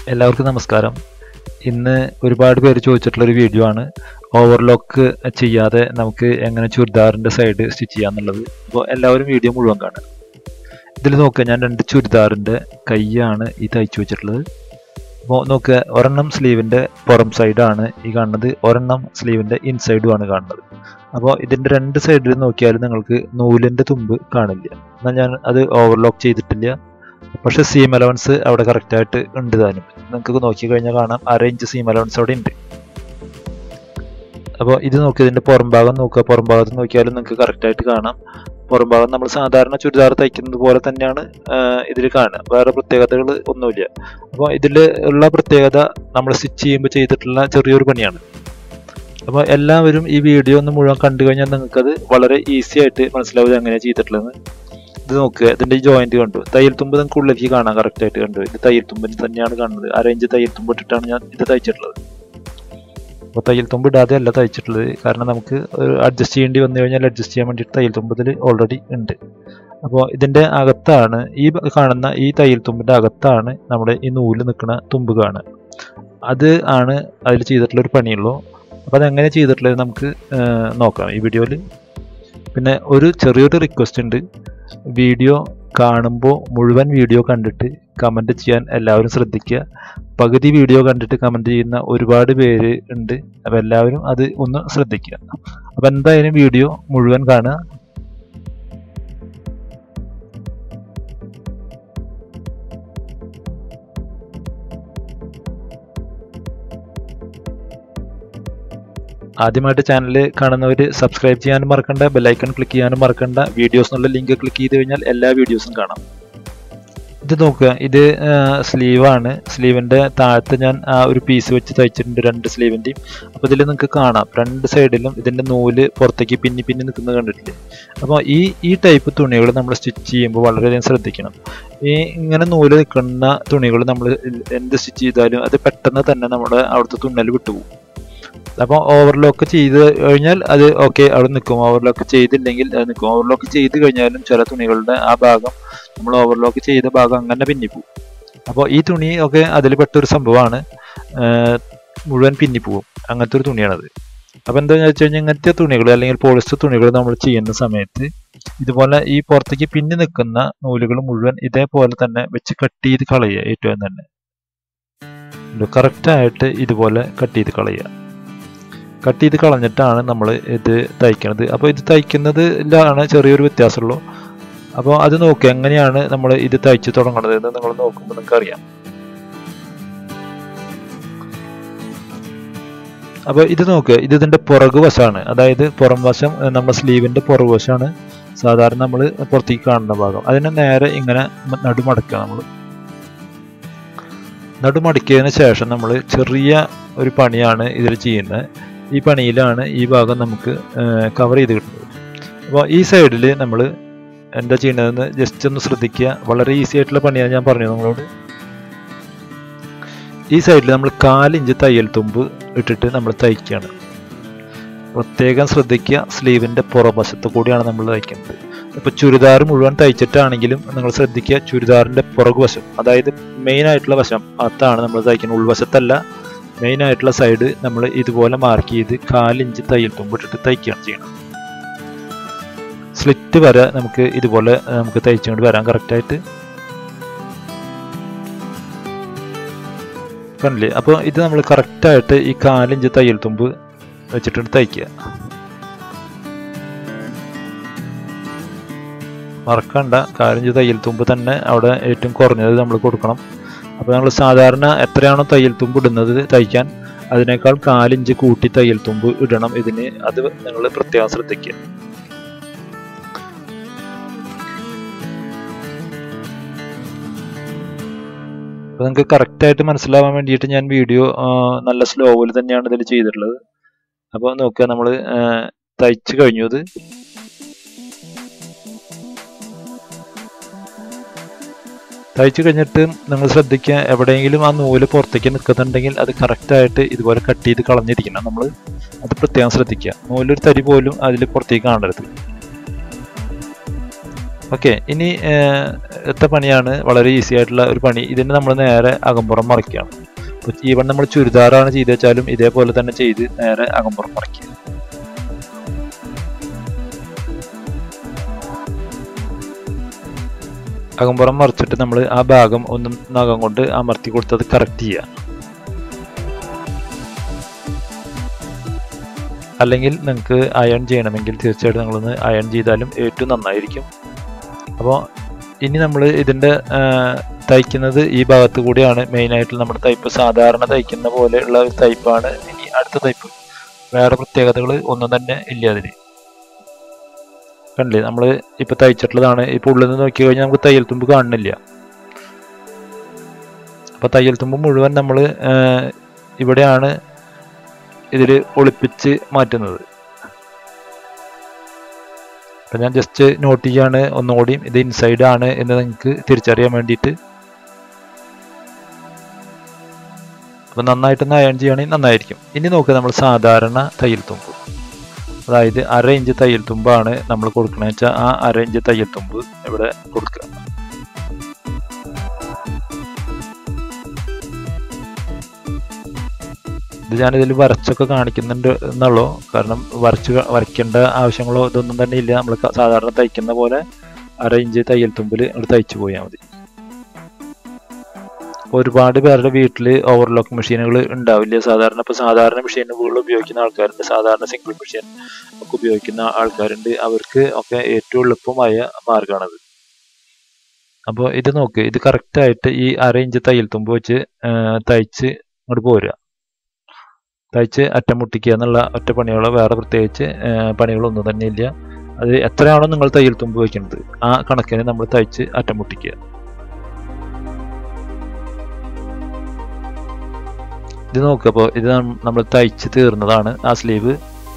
എല്ലാവർക്കും നമസ്കാരം ഇന്ന് ഒരുപാട് പേര് ചോദിച്ചിട്ടുള്ള ഒരു വീഡിയോ ആണ് ഓവർലോക്ക് ചെയ്യാതെ നമുക്ക് എങ്ങനെ ചുരിദാറിൻ്റെ സൈഡ് സ്റ്റിച്ച് ചെയ്യാന്നുള്ളത് അപ്പോൾ എല്ലാവരും വീഡിയോ മുഴുവൻ കാണുക ഇതിൽ നോക്കുക ഞാൻ രണ്ട് ചുരിദാറിൻ്റെ കൈയാണ് ഈ തയ്ച്ചു വെച്ചിട്ടുള്ളത് അപ്പോൾ നോക്കുക ഒരെണ്ണം സ്ലീവിൻ്റെ പുറം സൈഡാണ് ഈ കാണുന്നത് ഒരെണ്ണം സ്ലീവിൻ്റെ ഇൻസൈഡുമാണ് കാണുന്നത് അപ്പോൾ ഇതിൻ്റെ രണ്ട് സൈഡിൽ നോക്കിയാൽ നിങ്ങൾക്ക് നൂലിൻ്റെ തുമ്പ് കാണില്ല എന്നാൽ ഞാൻ അത് ഓവർലോക്ക് ചെയ്തിട്ടില്ല പക്ഷെ സീം അലവൻസ് അവിടെ കറക്റ്റായിട്ട് ഉണ്ട് താനും നിങ്ങൾക്ക് നോക്കി കഴിഞ്ഞാൽ കാണാം അര ഇഞ്ച് സീം അലവൻസ് അവിടെ ഉണ്ട് അപ്പോൾ ഇത് നോക്കി ഇതിൻ്റെ പുറം ഭാഗം നോക്കുക പുറം ഭാഗത്ത് നോക്കിയാലും നിങ്ങൾക്ക് കറക്റ്റായിട്ട് കാണാം പുറം ഭാഗം നമ്മൾ സാധാരണ ചുരിദാർ തയ്ക്കുന്നത് പോലെ തന്നെയാണ് ഇതിൽ കാണുക വേറെ പ്രത്യേകതകൾ ഒന്നുമില്ല അപ്പോൾ ഇതിൽ ഉള്ള പ്രത്യേകത നമ്മൾ സ്റ്റിച്ച് ചെയ്യുമ്പോൾ ചെയ്തിട്ടുള്ള ചെറിയൊരു പണിയാണ് അപ്പോൾ എല്ലാവരും ഈ വീഡിയോ ഒന്ന് മുഴുവൻ കണ്ടു കഴിഞ്ഞാൽ നിങ്ങൾക്കത് വളരെ ഈസി ആയിട്ട് മനസ്സിലാവും എങ്ങനെയാണ് ചെയ്തിട്ടുള്ളത് ഇത് നോക്കുക ഇതിന്റെ ഈ ജോയിന്റ് കണ്ടു തയ്യൽ തുമ്പ് നിങ്ങൾക്ക് ഉള്ളിലേക്ക് കാണാൻ കറക്റ്റ് ആയിട്ട് കണ്ടു ഇത് തയ്യൽ തുമ്പിന് തന്നെയാണ് കാണുന്നത് അരയിഞ്ച് തയ്യൽ തുമ്പ് ഇട്ടിട്ടാണ് ഞാൻ ഇത് തയ്ച്ചിട്ടുള്ളത് അപ്പോൾ തയ്യൽ തുമ്പ് ഇടാതെ അല്ല തയ്ച്ചിട്ടുള്ളത് കാരണം നമുക്ക് അഡ്ജസ്റ്റ് ചെയ്യേണ്ടി വന്നു കഴിഞ്ഞാൽ അഡ്ജസ്റ്റ് ചെയ്യാൻ വേണ്ടിയിട്ട് തയ്യൽ തുമ്പ് ഇതിൽ ഓൾറെഡി ഉണ്ട് അപ്പോൾ ഇതിന്റെ അകത്താണ് ഈ കാണുന്ന ഈ തയ്യൽ തുമ്പിന്റെ അകത്താണ് നമ്മുടെ ഈ നൂല് നിൽക്കുന്ന തുമ്പ് കാണുക അത് ആണ് അതിൽ ചെയ്തിട്ടുള്ള ഒരു പണിയുള്ളൂ അപ്പോൾ അതെങ്ങനെ ചെയ്തിട്ടുള്ളത് നമുക്ക് നോക്കാം ഈ വീഡിയോയിൽ പിന്നെ ഒരു ചെറിയൊരു റിക്വസ്റ്റ് ഉണ്ട് വീഡിയോ കാണുമ്പോൾ മുഴുവൻ വീഡിയോ കണ്ടിട്ട് കമൻറ്റ് ചെയ്യാൻ എല്ലാവരും ശ്രദ്ധിക്കുക പകുതി വീഡിയോ കണ്ടിട്ട് കമൻറ്റ് ചെയ്യുന്ന ഒരുപാട് പേര് ഉണ്ട് അപ്പോൾ എല്ലാവരും അത് ഒന്ന് ശ്രദ്ധിക്കുക അപ്പോൾ എന്തായാലും വീഡിയോ മുഴുവൻ കാണുക ആദ്യമായിട്ട് ചാനൽ കാണുന്നവർ സബ്സ്ക്രൈബ് ചെയ്യാനും മറക്കണ്ട ബെല്ലൈക്കൺ ക്ലിക്ക് ചെയ്യാനും മറക്കണ്ട വീഡിയോസ് എന്നുള്ള ലിങ്ക് ക്ലിക്ക് ചെയ്ത് കഴിഞ്ഞാൽ എല്ലാ വീഡിയോസും കാണാം ഇത് നോക്കുക ഇത് സ്ലീവാണ് സ്ലീവിൻ്റെ താഴത്ത് ഞാൻ ആ ഒരു പീസ് വെച്ച് തയ്ച്ചിട്ടുണ്ട് രണ്ട് സ്ലീവിൻ്റെയും അപ്പോൾ ഇതിൽ നിങ്ങൾക്ക് കാണാം രണ്ട് സൈഡിലും ഇതിൻ്റെ നൂല് പുറത്തേക്ക് പിന്നി പിന്നി നിൽക്കുന്നത് കണ്ടിട്ടില്ലേ അപ്പോൾ ഈ ഈ ടൈപ്പ് തുണികൾ നമ്മൾ സ്റ്റിച്ച് ചെയ്യുമ്പോൾ വളരെയധികം ശ്രദ്ധിക്കണം ഈ ഇങ്ങനെ നൂല് നിൽക്കുന്ന തുണികൾ നമ്മൾ എന്ത് സ്റ്റിച്ച് ചെയ്താലും അത് പെട്ടെന്ന് തന്നെ നമ്മുടെ അവിടുത്തെ തുന്നൽ വിട്ടുപോകും അപ്പോൾ ഓവർലോക്ക് ചെയ്ത് കഴിഞ്ഞാൽ അത് ഓക്കെ അവിടെ നിൽക്കും ഓവർലോക്ക് ചെയ്തില്ലെങ്കിൽ അത് നിൽക്കും ഓവർലോക്ക് ചെയ്ത് കഴിഞ്ഞാലും ചില തുണികളുടെ ആ ഭാഗം നമ്മൾ ഓവർലോക്ക് ചെയ്ത ഭാഗം അങ്ങനെ പിന്നിപ്പോവും അപ്പോൾ ഈ തുണി ഒക്കെ അതിൽ പെട്ടൊരു സംഭവമാണ് മുഴുവൻ പിന്നിപ്പോവും അങ്ങനത്തെ ഒരു തുണിയാണത് അപ്പോൾ എന്താണെന്ന് വെച്ച് കഴിഞ്ഞാൽ ഇങ്ങനത്തെ തുണികൾ അല്ലെങ്കിൽ പോളിസ്റ്റർ തുണികൾ നമ്മൾ ചെയ്യുന്ന സമയത്ത് ഇതുപോലെ ഈ പുറത്തേക്ക് പിന്നി നിൽക്കുന്ന നൂലുകൾ മുഴുവൻ ഇതേപോലെ തന്നെ വെച്ച് കട്ട് ചെയ്ത് കളയുക ഏറ്റവും തന്നെ കറക്റ്റായിട്ട് ഇതുപോലെ കട്ട് ചെയ്ത് കളയുക കട്ട് ചെയ്ത് കളഞ്ഞിട്ടാണ് നമ്മൾ ഇത് തയ്ക്കുന്നത് അപ്പോൾ ഇത് തയ്ക്കുന്നതിലാണ് ചെറിയൊരു വ്യത്യാസമുള്ളൂ അപ്പോൾ അത് നോക്കുക എങ്ങനെയാണ് നമ്മൾ ഇത് തയ്ച്ച് തുടങ്ങുന്നത് എന്ന് നിങ്ങൾ നോക്കുമ്പോൾ നിങ്ങൾക്ക് അറിയാം അപ്പോൾ ഇത് നോക്കുക ഇത് ഇതിൻ്റെ പുറകു വശമാണ് അതായത് പുറം വശം നമ്മുടെ സ്ലീവിൻ്റെ പുറകു വശമാണ് സാധാരണ നമ്മൾ പുറത്തേക്ക് കാണുന്ന ഭാഗം അതിനെ നേരെ ഇങ്ങനെ നടുമടക്കുക നമ്മൾ നടുമടക്കിയതിന് ശേഷം നമ്മൾ ചെറിയ ഒരു പണിയാണ് ഇതിൽ ചെയ്യുന്നത് ഈ പണിയിലാണ് ഈ ഭാഗം നമുക്ക് കവർ ചെയ്ത് കിട്ടുന്നത് അപ്പോൾ ഈ സൈഡിൽ നമ്മൾ എന്താ ചെയ്യേണ്ടതെന്ന് ജസ്റ്റ് ഒന്ന് ശ്രദ്ധിക്കുക വളരെ ഈസി ആയിട്ടുള്ള പണിയാണ് ഞാൻ പറഞ്ഞു നിങ്ങളോട് ഈ സൈഡിൽ നമ്മൾ കാലിഞ്ച് തയ്യൽ തുമ്പ് ഇട്ടിട്ട് നമ്മൾ തയ്ക്കുകയാണ് പ്രത്യേകം ശ്രദ്ധിക്കുക സ്ലീവിൻ്റെ പുറവശത്ത് കൂടിയാണ് നമ്മൾ തയ്ക്കുന്നത് ഇപ്പോൾ ചുരിദാർ മുഴുവൻ തയ്ച്ചിട്ടാണെങ്കിലും നിങ്ങൾ ശ്രദ്ധിക്കുക ചുരിദാറിൻ്റെ പുറകുവശം അതായത് മെയിൻ ആയിട്ടുള്ള വശം അതാണ് നമ്മൾ തയ്ക്കുന്നത് ഉൾവശത്തല്ല മെയിൻ ആയിട്ടുള്ള സൈഡ് നമ്മൾ ഇതുപോലെ മാർക്ക് ചെയ്ത് കാലിഞ്ച് തയ്യൽ തുമ്പിട്ടിട്ട് തയ്ക്കുകയാണ് ചെയ്യണം സ്ലിറ്റ് വരെ നമുക്ക് ഇതുപോലെ നമുക്ക് തയ്ച്ചുകൊണ്ട് വരാൻ കറക്റ്റായിട്ട് കണ്ടില്ലേ അപ്പോൾ ഇത് നമ്മൾ കറക്റ്റായിട്ട് ഈ കാലിഞ്ച് തയ്യൽ തുമ്പ് വെച്ചിട്ട് തയ്ക്കുക മറക്കണ്ട കാലിഞ്ച് തയ്യൽ തുമ്പ് തന്നെ അവിടെ ഏറ്റവും കുറഞ്ഞത് നമ്മൾ കൊടുക്കണം അപ്പോൾ നമ്മൾ സാധാരണ എത്രയാണോ തയ്യൽ തുമ്പ് ഇടുന്നത് തയ്ക്കാൻ അതിനേക്കാൾ കാലിഞ്ച് കൂട്ടി തയ്യൽ തുമ്പ് ഇടണം ഇതിന് അത് നിങ്ങൾ പ്രത്യേകം ശ്രദ്ധിക്കുക അപ്പോൾ നിങ്ങൾക്ക് കറക്റ്റായിട്ട് മനസ്സിലാവാൻ വേണ്ടിയിട്ട് ഞാൻ വീഡിയോ നല്ല സ്ലോവിൽ തന്നെയാണ് ഇതിൽ ചെയ്തിട്ടുള്ളത് അപ്പോൾ നോക്കുക നമ്മൾ തയ്ച്ചു കഴിഞ്ഞു ഇത് തയ്ച്ചു കഴിഞ്ഞിട്ട് നിങ്ങൾ ശ്രദ്ധിക്കുക എവിടെയെങ്കിലും ആ നൂല് പുറത്തേക്ക് നിൽക്കുന്നുണ്ടെങ്കിൽ അത് കറക്റ്റായിട്ട് ഇതുപോലെ കട്ട് ചെയ്ത് കളഞ്ഞിരിക്കണം നമ്മൾ അത് പ്രത്യേകം ശ്രദ്ധിക്കുക നൂലൊരു തരി പോലും അതിൽ പുറത്തേക്ക് കാണരുത് ഓക്കെ ഇനി എത്ത പണിയാണ് വളരെ ഈസി ആയിട്ടുള്ള ഒരു പണി ഇതിന് നമ്മൾ നേരെ അകമ്പുറം മറിക്കുകയാണ് അപ്പോൾ ഈവൺ നമ്മൾ ചുരിദാറാണ് ചെയ്ത് വെച്ചാലും ഇതേപോലെ തന്നെ ചെയ്ത് നേരെ അകമ്പുറം മടക്കുക അകമ്പുറം മറിച്ചിട്ട് നമ്മൾ ആ ഭാഗം ഒന്നും നഖം കൊണ്ട് അമർത്തി കൊടുത്തത് കറക്റ്റ് ചെയ്യുക അല്ലെങ്കിൽ നിങ്ങൾക്ക് അയൺ ചെയ്യണമെങ്കിൽ തീർച്ചയായിട്ടും നിങ്ങളൊന്ന് അയൺ ചെയ്താലും ഏറ്റവും നന്നായിരിക്കും അപ്പോൾ ഇനി നമ്മൾ ഇതിൻ്റെ തയ്ക്കുന്നത് ഈ ഭാഗത്ത് കൂടിയാണ് മെയിനായിട്ട് നമ്മുടെ തയ്പ്പ് സാധാരണ തയ്ക്കുന്ന പോലെയുള്ള ഒരു തയ്പ്പാണ് ഇനി അടുത്ത തയ്പ്പ് വേറെ പ്രത്യേകതകൾ ഒന്നും തന്നെ ഇല്ല അതിന് കണ്ടില്ലേ നമ്മൾ ഇപ്പൊ തയ്ച്ചിട്ടുള്ളതാണ് ഇപ്പൊ ഉള്ളിൽ നിന്ന് നോക്കി കഴിഞ്ഞാൽ നമുക്ക് തയ്യൽ തുമ്പ് കാണുന്നില്ല അപ്പൊ തയ്യൽ തുമ്പ് മുഴുവൻ നമ്മൾ ഇവിടെയാണ് ഇതിൽ ഒളിപ്പിച്ച് മാറ്റുന്നത് അപ്പൊ ഞാൻ ജസ്റ്റ് നോട്ട് ചെയ്യാണ് ഒന്നുകൂടി ഇത് ഇൻസൈഡ് ആണ് എന്ന് നിങ്ങൾക്ക് തിരിച്ചറിയാൻ വേണ്ടിയിട്ട് അപ്പൊ നന്നായിട്ടൊന്ന് അയൺ ചെയ്യുകയാണെങ്കിൽ നന്നായിരിക്കും ഇനി നോക്കുക നമ്മൾ സാധാരണ തയ്യൽ തുമ്പ് അതായത് അര ഇഞ്ച് തയ്യൽ തുമ്പാണ് നമ്മൾ കൊടുക്കണമെന്ന് വെച്ചാൽ ആ അര ഇഞ്ച് തയ്യൽ തുമ്പ് ഇവിടെ കൊടുക്കുക ഇത് ഞാനിതിൽ വരച്ചൊക്കെ കാണിക്കുന്നുണ്ട് എന്നുള്ളൂ കാരണം വരച്ച് വരയ്ക്കേണ്ട ആവശ്യങ്ങളോ ഇതൊന്നും തന്നെ ഇല്ല നമ്മൾ സാധാരണ തയ്ക്കുന്ന പോലെ അര ഇഞ്ച് തയ്യൽ തുമ്പിൽ നമ്മൾ തയ്ച്ചു പോയാൽ മതി ഒരുപാട് പേരുടെ വീട്ടിൽ ഓവർലോക്ക് മെഷീനുകൾ ഉണ്ടാവില്ല സാധാരണ ഇപ്പോൾ സാധാരണ മെഷീനുകൾ ഉപയോഗിക്കുന്ന ആൾക്കാരുണ്ട് സാധാരണ സിംഗിൾ മെഷീൻ ഒക്കെ ഉപയോഗിക്കുന്ന ആൾക്കാരുണ്ട് അവർക്ക് ഒക്കെ ഏറ്റവും എളുപ്പമായ മാർഗമാണത് അപ്പോൾ ഇത് നോക്ക് ഇത് കറക്റ്റായിട്ട് ഈ അര ഇഞ്ച് തയ്യൽ തുമ്പ് വെച്ച് തയ്ച്ച് ഇങ്ങോട്ട് പോരുക തയ്ച്ച് അറ്റം മുട്ടിക്കുക എന്നുള്ള ഒറ്റ പണികളോ വേറെ പ്രത്യേകിച്ച് പണികളൊന്നും തന്നെ ഇല്ല അത് എത്രയാണോ നിങ്ങൾ തയ്യൽ തുമ്പ് വയ്ക്കുന്നത് ആ കണക്കിന് നമ്മൾ തയ്ച്ച് അറ്റം മുട്ടിക്കുക ഇത് നോക്കപ്പോൾ ഇത് നമ്മൾ തയ്ച്ച് തീർന്നതാണ് ആ സ്ലീവ്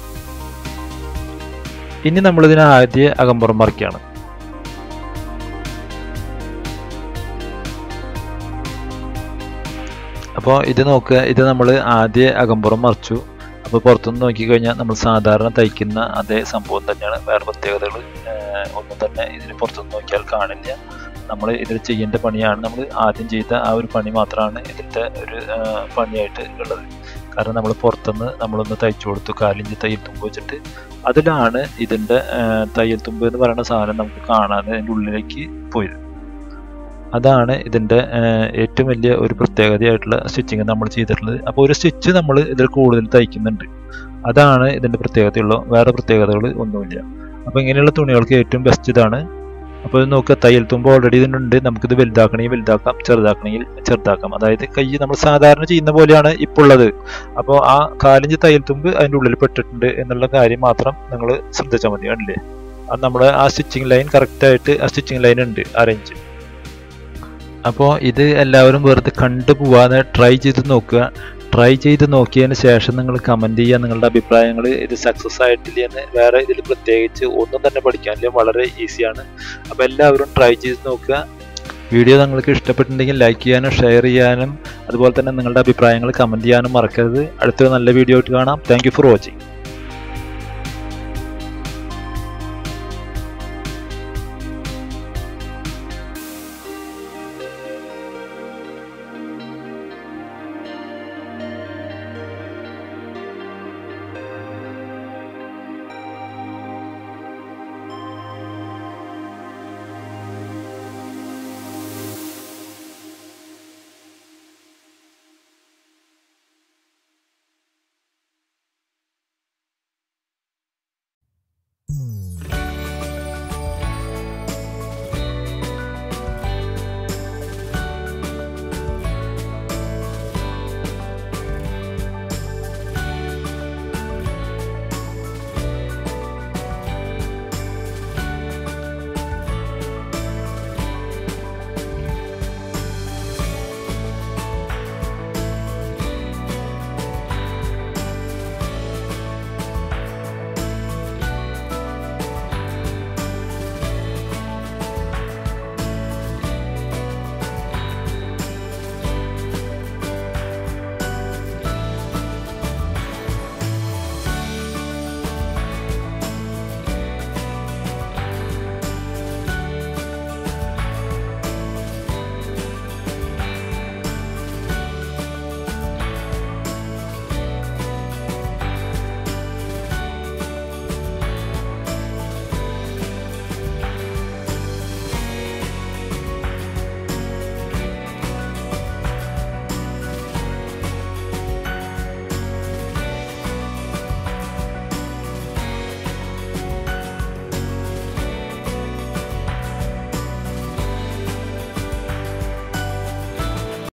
ഇനി നമ്മൾ ഇതിനെ ആദ്യ അകമ്പുറം മറിക്കുകയാണ് അപ്പോൾ ഇത് നോക്കുക ഇത് നമ്മൾ ആദ്യ അകമ്പുറം മറിച്ചു അപ്പോൾ പുറത്തുനിന്ന് നോക്കിക്കഴിഞ്ഞാൽ നമ്മൾ സാധാരണ തയ്ക്കുന്ന അതേ സംഭവം തന്നെയാണ് വേറെ പ്രത്യേകതകൾ ഒന്നും തന്നെ ഇതിന് പുറത്തുനിന്ന് നോക്കിയാൽ കാണില്ല നമ്മൾ ഇതിൽ ചെയ്യേണ്ട പണിയാണ് നമ്മൾ ആദ്യം ചെയ്ത ആ ഒരു പണി മാത്രമാണ് ഇതിൻ്റെ ഒരു പണിയായിട്ട് ഉള്ളത് കാരണം നമ്മൾ പുറത്തുനിന്ന് നമ്മളൊന്ന് തയ്ച്ചു കൊടുത്തു കാലിഞ്ച് തയ്യൽ തുമ്പ് വെച്ചിട്ട് അതിലാണ് ഇതിൻ്റെ തയ്യൽ തുമ്പ് എന്ന് പറയുന്ന സാധനം നമുക്ക് കാണാതെ അതിൻ്റെ ഉള്ളിലേക്ക് പോയത് അതാണ് ഇതിൻ്റെ ഏറ്റവും വലിയ ഒരു പ്രത്യേകതയായിട്ടുള്ള സ്റ്റിച്ചിങ് നമ്മൾ ചെയ്തിട്ടുള്ളത് അപ്പോൾ ഒരു സ്റ്റിച്ച് നമ്മൾ ഇതിൽ കൂടുതൽ തയ്ക്കുന്നുണ്ട് അതാണ് ഇതിൻ്റെ പ്രത്യേകതയുള്ളൂ വേറെ പ്രത്യേകതകൾ ഒന്നുമില്ല അപ്പോൾ ഇങ്ങനെയുള്ള തുണികൾക്ക് ഏറ്റവും ബെസ്റ്റ് ഇതാണ് അപ്പോൾ ഇത് നോക്കുക തയ്യൽ തുമ്പ് ഓൾറെഡി ഇതിനുണ്ട് നമുക്കിത് വലുതാക്കണമെങ്കിൽ വലുതാക്കാം ചെറുതാക്കണമെങ്കിൽ ചെറുതാക്കാം അതായത് കൈ നമ്മൾ സാധാരണ ചെയ്യുന്ന പോലെയാണ് ഇപ്പോൾ ഉള്ളത് അപ്പോൾ ആ കാലിഞ്ച് തയ്യൽ തുമ്പ് അതിൻ്റെ ഉള്ളിൽ പെട്ടിട്ടുണ്ട് എന്നുള്ള കാര്യം മാത്രം നിങ്ങൾ ശ്രദ്ധിച്ചാൽ മതി കണ്ടില്ലേ അത് നമ്മുടെ ആ സ്റ്റിച്ചിങ് ലൈൻ കറക്റ്റായിട്ട് ആ സ്റ്റിച്ചിങ് ലൈൻ ഉണ്ട് അറേഞ്ച് അപ്പോൾ ഇത് എല്ലാവരും വെറുതെ കണ്ടു പോവാതെ ട്രൈ ചെയ്ത് നോക്കുക ട്രൈ ചെയ്ത് നോക്കിയതിന് ശേഷം നിങ്ങൾ കമൻറ്റ് ചെയ്യുക നിങ്ങളുടെ അഭിപ്രായങ്ങൾ ഇത് സക്സസ് ആയിട്ടില്ല എന്ന് വേറെ ഇതിൽ പ്രത്യേകിച്ച് ഒന്നും തന്നെ പഠിക്കാനില്ല വളരെ ഈസിയാണ് അപ്പോൾ എല്ലാവരും ട്രൈ ചെയ്ത് നോക്കുക വീഡിയോ നിങ്ങൾക്ക് ഇഷ്ടപ്പെട്ടിട്ടുണ്ടെങ്കിൽ ലൈക്ക് ചെയ്യാനും ഷെയർ ചെയ്യാനും അതുപോലെ തന്നെ നിങ്ങളുടെ അഭിപ്രായങ്ങൾ കമൻറ്റ് ചെയ്യാനും മറക്കരുത് അടുത്തൊരു നല്ല വീഡിയോ ആയിട്ട് കാണാം താങ്ക് ഫോർ വാച്ചിങ്